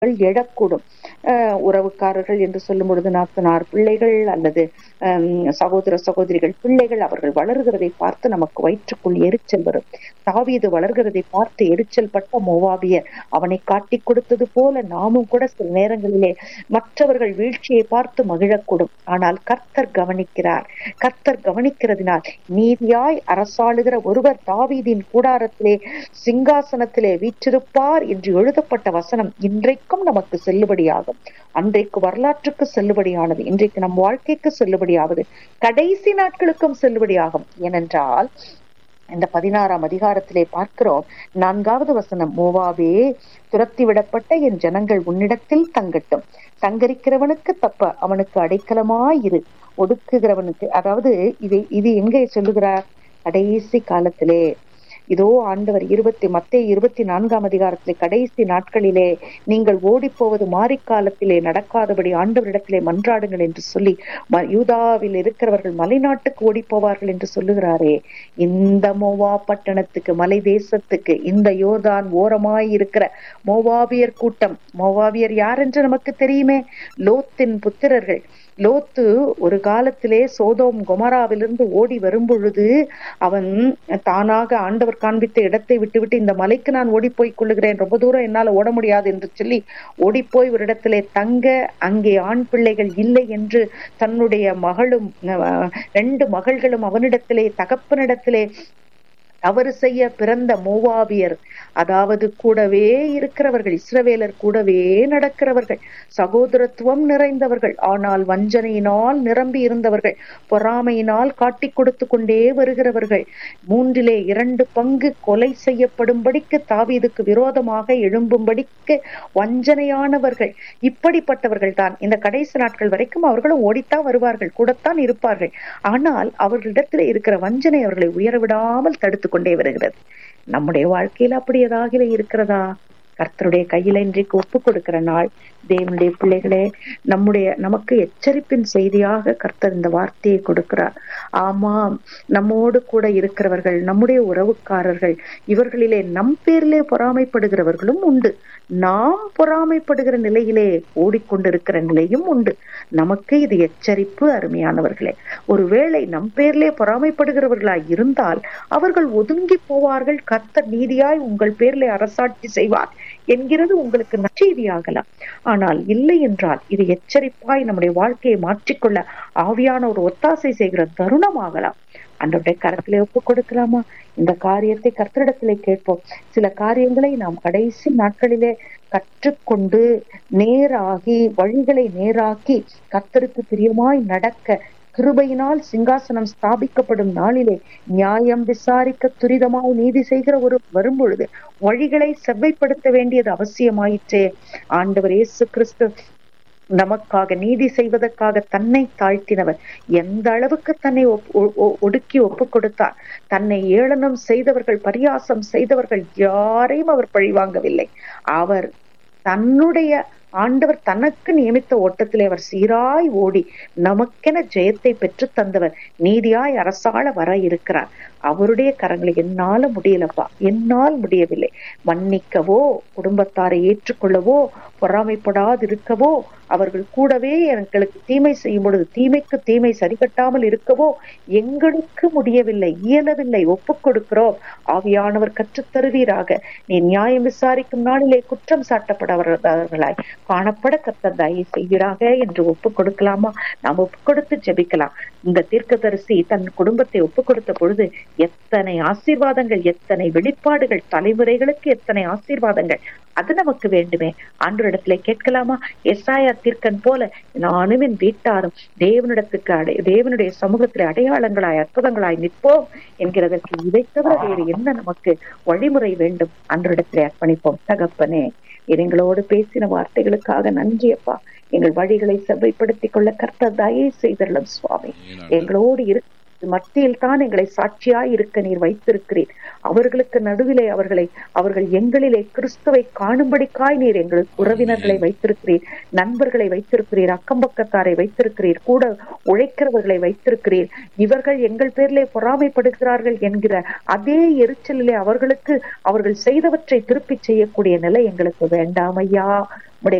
கேள்விகள் எழக்கூடும் அஹ் உறவுக்காரர்கள் என்று சொல்லும் பொழுது நாத்தனார் பிள்ளைகள் அல்லது ஹம், சகோதர சகோதரிகள் பிள்ளைகள் அவர்கள் வளர்கிறதை பார்த்து நமக்கு வயிற்றுக்குள் எரிச்சல் வரும் தாவீது வளர்கிறதை பார்த்து எரிச்சல் பட்ட மோவாபியர் அவனை காட்டிக் கொடுத்தது போல நாமும் கூட சில நேரங்களிலே மற்றவர்கள் வீழ்ச்சியை பார்த்து மகிழக்கூடும் ஆனால் கர்த்தர் கவனிக்கிறார் கர்த்தர் கவனிக்கிறதினால் நீதியாய் அரசாளுகிற ஒருவர் தாவீதின் கூடாரத்திலே சிங்காசனத்திலே வீற்றிருப்பார் என்று எழுதப்பட்ட வசனம் இன்றைக்கும் நமக்கு செல்லுபடியாகும் அன்றைக்கு வரலாற்றுக்கு செல்லுபடியானது இன்றைக்கு நம் வாழ்க்கைக்கு செல்லுபடியாவது கடைசி நாட்களுக்கும் செல்லுபடியாகும் ஏனென்றால் இந்த பதினாறாம் அதிகாரத்திலே பார்க்கிறோம் நான்காவது வசனம் மோவாவே துரத்தி விடப்பட்ட என் ஜனங்கள் உன்னிடத்தில் தங்கட்டும் சங்கரிக்கிறவனுக்கு தப்ப அவனுக்கு அடைக்கலமாயிரு ஒடுக்குகிறவனுக்கு அதாவது இதை இது எங்கே சொல்லுகிறார் கடைசி காலத்திலே இதோ ஆண்டவர் இருபத்தி மத்திய இருபத்தி நான்காம் அதிகாரத்திலே கடைசி நாட்களிலே நீங்கள் ஓடிப்போவது மாரிக்காலத்திலே நடக்காதபடி ஆண்டவரிடத்திலே மன்றாடுங்கள் என்று சொல்லி ம- யூதாவில் இருக்கிறவர்கள் மலைநாட்டுக்கு ஓடிப்போவார்கள் என்று சொல்லுகிறாரே இந்த மோவா பட்டணத்துக்கு மலை தேசத்துக்கு இந்த யோர்தான் ஓரமாய் இருக்கிற மோவாபியர் கூட்டம் மோவாபியர் யார் என்று நமக்கு தெரியுமே லோத்தின் புத்திரர்கள் லோத்து ஒரு காலத்திலே சோதோம் கொமராவிலிருந்து ஓடி வரும் பொழுது அவன் தானாக ஆண்டவர் காண்பித்த இடத்தை விட்டுவிட்டு இந்த மலைக்கு நான் ஓடி போய் கொள்ளுகிறேன் ரொம்ப தூரம் என்னால் ஓட முடியாது என்று சொல்லி ஓடிப்போய் ஒரு இடத்திலே தங்க அங்கே ஆண் பிள்ளைகள் இல்லை என்று தன்னுடைய மகளும் அஹ், ரெண்டு மகள்களும் அவனிடத்திலே தகப்பனிடத்திலே தவறு செய்ய பிறந்த மோவாபியர் அதாவது கூடவே இருக்கிறவர்கள் இஸ்ரவேலர் கூடவே நடக்கிறவர்கள் சகோதரத்துவம் நிறைந்தவர்கள் ஆனால் வஞ்சனையினால் நிரம்பி இருந்தவர்கள் பொறாமையினால் காட்டிக் கொடுத்து கொண்டே வருகிறவர்கள் மூன்றிலே இரண்டு பங்கு கொலை செய்யப்படும்படிக்கு தாவீதுக்கு விரோதமாக எழும்பும்படிக்கு வஞ்சனையானவர்கள் இப்படிப்பட்டவர்கள் தான் இந்த கடைசி நாட்கள் வரைக்கும் அவர்களும் ஓடித்தான் வருவார்கள் கூடத்தான் இருப்பார்கள் ஆனால் அவர்களிடத்தில் இருக்கிற வஞ்சனை அவர்களை உயர விடாமல் தடுத்து கொண்டே வருகிறது நம்முடைய வாழ்க்கையில் அப்படி ஏதாவது இருக்கிறதா கர்த்தருடைய கையில இன்றைக்கு ஒப்பு கொடுக்கிற நாள் தேவனுடைய பிள்ளைகளே நம்முடைய நமக்கு எச்சரிப்பின் செய்தியாக கர்த்தர் இந்த வார்த்தையை கொடுக்கிறார் ஆமாம் நம்மோடு கூட இருக்கிறவர்கள் நம்முடைய உறவுக்காரர்கள் இவர்களிலே நம் பேரிலே பொறாமைப்படுகிறவர்களும் உண்டு நாம் பொறாமைப்படுகிற நிலையிலே ஓடிக்கொண்டிருக்கிற நிலையும் உண்டு நமக்கு இது எச்சரிப்பு அருமையானவர்களே ஒருவேளை நம் பேரிலே பொறாமைப்படுகிறவர்களாய் இருந்தால் அவர்கள் ஒதுங்கி போவார்கள் கர்த்தர் நீதியாய் உங்கள் பேரிலே அரசாட்சி செய்வார் என்கிறது உங்களுக்கு நற்செய்தியாகலாம் ஆனால் இல்லை என்றால் இது எச்சரிப்பாய் நம்முடைய வாழ்க்கையை மாற்றிக்கொள்ள ஆவியான ஒரு ஒத்தாசை செய்கிற தருணமாகலாம் அன்றைய கரத்திலே ஒப்பு கொடுக்கலாமா இந்த காரியத்தை கர்த்தரிடத்திலே கேட்போம் சில காரியங்களை நாம் கடைசி நாட்களிலே கற்றுக்கொண்டு நேராகி வழிகளை நேராக்கி கர்த்தருக்கு பிரியமாய் நடக்க கிருபையினால் சிங்காசனம் ஸ்தாபிக்கப்படும் நாளிலே நியாயம் விசாரிக்க துரிதமாய் நீதி செய்கிற ஒரு வரும்பொழுது வழிகளை செவ்வைப்படுத்த வேண்டியது அவசியமாயிற்றே ஆண்டவர் இயேசு கிறிஸ்து நமக்காக நீதி செய்வதற்காக தன்னை தாழ்த்தினவர் எந்த அளவுக்கு தன்னை ஒப்- ஒ- ஒ- ஒடுக்கி ஒப்பு கொடுத்தார் தன்னை ஏளனம் செய்தவர்கள் பரியாசம் செய்தவர்கள் யாரையும் அவர் பழிவாங்கவில்லை அவர் தன்னுடைய ஆண்டவர் தனக்கு நியமித்த ஓட்டத்திலே அவர் சீராய் ஓடி நமக்கென ஜெயத்தை பெற்று தந்தவர் நீதியாய் அரசாள வர இருக்கிறார் அவருடைய கரங்களை என்னால முடியலப்பா என்னால் முடியவில்லை மன்னிக்கவோ குடும்பத்தாரை ஏற்றுக்கொள்ளவோ பொறாமைப்படாதிருக்கவோ அவர்கள் கூடவே எங்களுக்கு தீமை செய்யும் பொழுது தீமைக்கு தீமை சரிகட்டாமல் இருக்கவோ எங்களுக்கு முடியவில்லை இயலவில்லை ஒப்புக் கொடுக்கிறோம் ஆவியானவர் கற்றுத் தருவீராக நீ நியாயம் விசாரிக்கும் நாளிலே குற்றம் சாட்டப்படவர்களாய் காணப்பட கர்த்தர் தயை செய்வீராக என்று ஒப்புக் கொடுக்கலாமா நாம் ஒப்புக் கொடுத்து ஜெபிக்கலாம் இந்த தீர்க்கதரிசி தன் குடும்பத்தை ஒப்புக் கொடுத்த பொழுது எத்தனை ஆசீர்வாதங்கள் எத்தனை வெளிப்பாடுகள் தலைமுறைகளுக்கு எத்தனை ஆசீர்வாதங்கள் அது நமக்கு வேண்டுமே ஆண்டவரிடத்திலே கேட்கலாமா எஸ்ஆயா தீர்க்கன் போல நானும் என் வீட்டாரும் தேவனிடத்துக்கு அடை தேவனுடைய சமூகத்திலே அடையாளங்களாய் அற்புதங்களாய் நிற்போம் என்கிறதற்கு இதை தவிர வேறு என்ன நமக்கு வழிமுறை வேண்டும் அன்றிடத்திலே அர்ப்பணிப்போம் தகப்பனே இது எங்களோடு பேசின வார்த்தைகளுக்காக நன்றி அப்பா எங்கள் வழிகளை செவ்வைப்படுத்திக் கொள்ள கர்த்தர் தயை செய்தரலும் சுவாமி எங்களோடு இரு மத்தியில் தான் எங்களை சாட்சியாய் இருக்க நீர் வைத்திருக்கிறீர் அவர்களுக்கு நடுவிலே அவர்களை அவர்கள் எங்களிலே கிறிஸ்துவை காணும்படிக்காய் நீர் எங்கள் உறவினர்களை வைத்திருக்கிறீர் நண்பர்களை வைத்திருக்கிறீர் அக்கம் பக்கத்தாரை வைத்திருக்கிறீர் கூட உழைக்கிறவர்களை வைத்திருக்கிறீர் இவர்கள் எங்கள் பேரிலே பொறாமைப்படுகிறார்கள் என்கிற அதே எரிச்சலிலே அவர்களுக்கு அவர்கள் செய்தவற்றை திருப்பி செய்யக்கூடிய நிலை எங்களுக்கு வேண்டாம் ஐயா